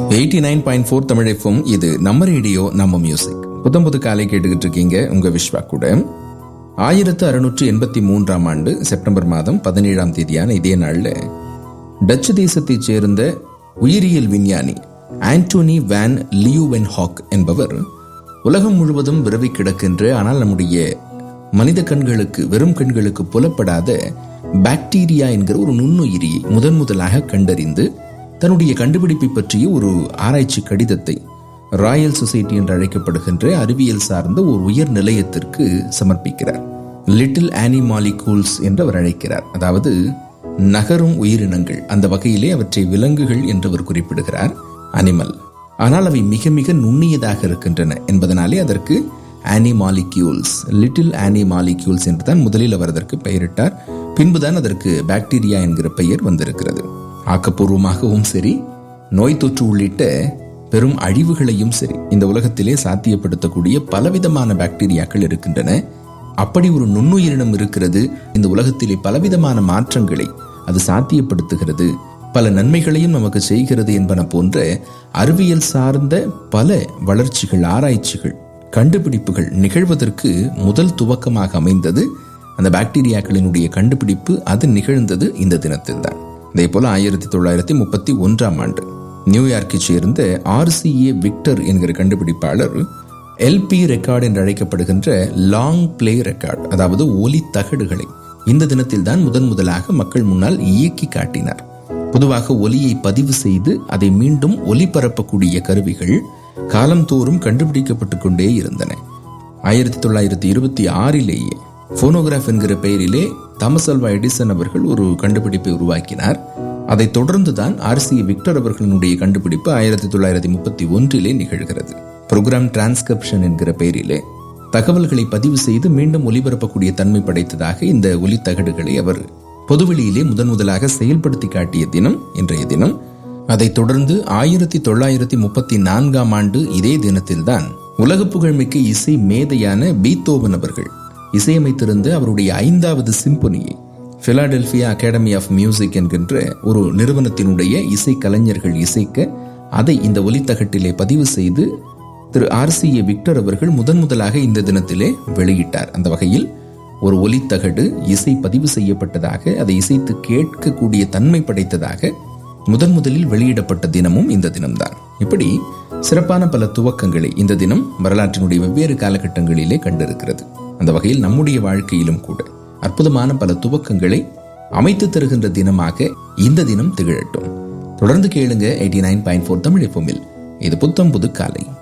eighty nine point four Tamil FM இது நம்ம radio நம்ம மியூசிக் புத்தம் புது காலை கேட்டுக்கிட்டு இருக்கீங்க உங்க விஸ்வா கூட ஆயிரத்து அறுநூற்று எண்பத்தி மூன்றாம் ஆண்டு செப்டம்பர் மாதம் பதினேழாம் தேதியான இதே நாள்ல டச்சு தேசத்தைச் சேர்ந்த உயிரியல் விஞ்ஞானி ஆண்டோனி வேன் லியூவென் ஹாக் என்பவர் உலகம் முழுவதும் விரவி கிடக்கின்ற ஆனால் நம்முடைய மனித கண்களுக்கு வெறும் கண்களுக்கு புலப்படாத பாக்டீரியா என்கிற ஒரு நுண்ணுயிரியை முதன் முதலாக கண்டறிந்து தன்னுடைய கண்டுபிடிப்பை பற்றிய ஒரு ஆராய்ச்சி கடிதத்தை ராயல் சொசைட்டி என்று அழைக்கப்படுகின்ற அறிவியல் சார்ந்த ஒரு உயர் நிலையத்திற்கு சமர்ப்பிக்கிறார் லிட்டில் ஆனிமாலிகூல்ஸ் என்று அவர் அழைக்கிறார் அதாவது நகரும் உயிரினங்கள் அந்த வகையிலே அவற்றை விலங்குகள் என்று அவர் குறிப்பிடுகிறார் அனிமல் ஆனால் அவை மிக மிக நுண்ணியதாக இருக்கின்றன என்பதனாலே அதற்கு ஆனிமாலிக்யூல்ஸ் லிட்டில் ஆனிமாலிக்யூல்ஸ் என்று தான் முதலில் அவர் அதற்கு பெயரிட்டார் பின்புதான் அதற்கு பாக்டீரியா என்கிற பெயர் வந்திருக்கிறது ஆக்கப்பூர்வமாகவும் சரி நோய் தொற்று உள்ளிட்ட பெரும் அழிவுகளையும் சரி இந்த உலகத்திலே சாத்தியப்படுத்தக்கூடிய பலவிதமான பாக்டீரியாக்கள் இருக்கின்றன அப்படி ஒரு நுண்ணுயிரினம் இருக்கிறது இந்த உலகத்திலே பலவிதமான மாற்றங்களை அது சாத்தியப்படுத்துகிறது பல நன்மைகளையும் நமக்கு செய்கிறது என்பன போன்ற அறிவியல் சார்ந்த பல வளர்ச்சிகள் ஆராய்ச்சிகள் கண்டுபிடிப்புகள் நிகழ்வதற்கு முதல் துவக்கமாக அமைந்தது அந்த பாக்டீரியாக்களினுடைய கண்டுபிடிப்பு அது நிகழ்ந்தது இந்த தினத்தில் தான் இதே போல ஆயிரத்தி தொள்ளாயிரத்தி முப்பத்தி ஒன்றாம் ஆண்டு நியூயார்க்கை சேர்ந்த ஆர்சிஏ விக்டர் என்கிற கண்டுபிடிப்பாளர் எல்பி ரெக்கார்டு என்று அழைக்கப்படுகின்ற லாங் பிளே ரெக்கார்டு அதாவது ஒலி தகடுகளை இந்த தினத்தில் தான் முதன் முதலாக மக்கள் முன்னால் இயக்கி காட்டினார் பொதுவாக ஒலியை பதிவு செய்து அதை மீண்டும் ஒலிபரப்பக்கூடிய கருவிகள் காலந்தோறும் கண்டுபிடிக்கப்பட்டுக் கொண்டே இருந்தன ஆயிரத்தி தொள்ளாயிரத்தி இருபத்தி ஆறிலேயே போனோகிராஃப் என்கிற பெயரிலே தாமஸ் அல்வா எடிசன் அவர்கள் ஒரு கண்டுபிடிப்பை உருவாக்கினார் அதை தொடர்ந்துதான் ஆர்சிஏ விக்டர் அவர்களினுடைய கண்டுபிடிப்பு ஆயிரத்தி தொள்ளாயிரத்தி முப்பத்தி ஒன்றிலே நிகழ்கிறது புரோகிராம் டிரான்ஸ்கிரிப்ஷன் என்கிற பெயரிலே தகவல்களை பதிவு செய்து மீண்டும் ஒலிபரப்பக்கூடிய தன்மை படைத்ததாக இந்த ஒலித்தகடுகளை அவர் பொதுவெளியிலே முதன் முதலாக செயல்படுத்தி காட்டிய தினம் இன்றைய தினம் அதைத் தொடர்ந்து ஆயிரத்தி தொள்ளாயிரத்தி முப்பத்தி நான்காம் ஆண்டு இதே தினத்தில்தான் உலக புகழ்மிக்க இசை மேதையான பீத்தோவன் அவர்கள் இசையமைத்திருந்த அவருடைய ஐந்தாவது சிம்பொனியை பிலாடெல்பியா அகாடமி ஆஃப் மியூசிக் என்கின்ற ஒரு நிறுவனத்தினுடைய இசை கலைஞர்கள் இசைக்க அதை இந்த ஒலித்தகட்டிலே பதிவு செய்து Thiru R C A Victor அவர்கள் முதன் முதலாக இந்த தினத்திலே வெளியிட்டார் அந்த வகையில் ஒரு ஒலித்தகடு இசை பதிவு செய்யப்பட்டதாக அதை இசைத்து கேட்கக்கூடிய தன்மை படைத்ததாக முதன் முதலில் வெளியிடப்பட்ட தினமும் இந்த தினம்தான் இப்படி சிறப்பான பல துவக்கங்களை இந்த தினம் வரலாற்றினுடைய வெவ்வேறு காலகட்டங்களிலே கண்டிருக்கிறது அந்த வகையில் நம்முடைய வாழ்க்கையிலும் கூட அற்புதமான பல துவக்கங்களை அமைத்து தருகின்ற தினமாக இந்த தினம் திகழட்டும் தொடர்ந்து கேளுங்க eighty nine point four Tamil எஃப்எம்மில் இது புத்தம் புது காலை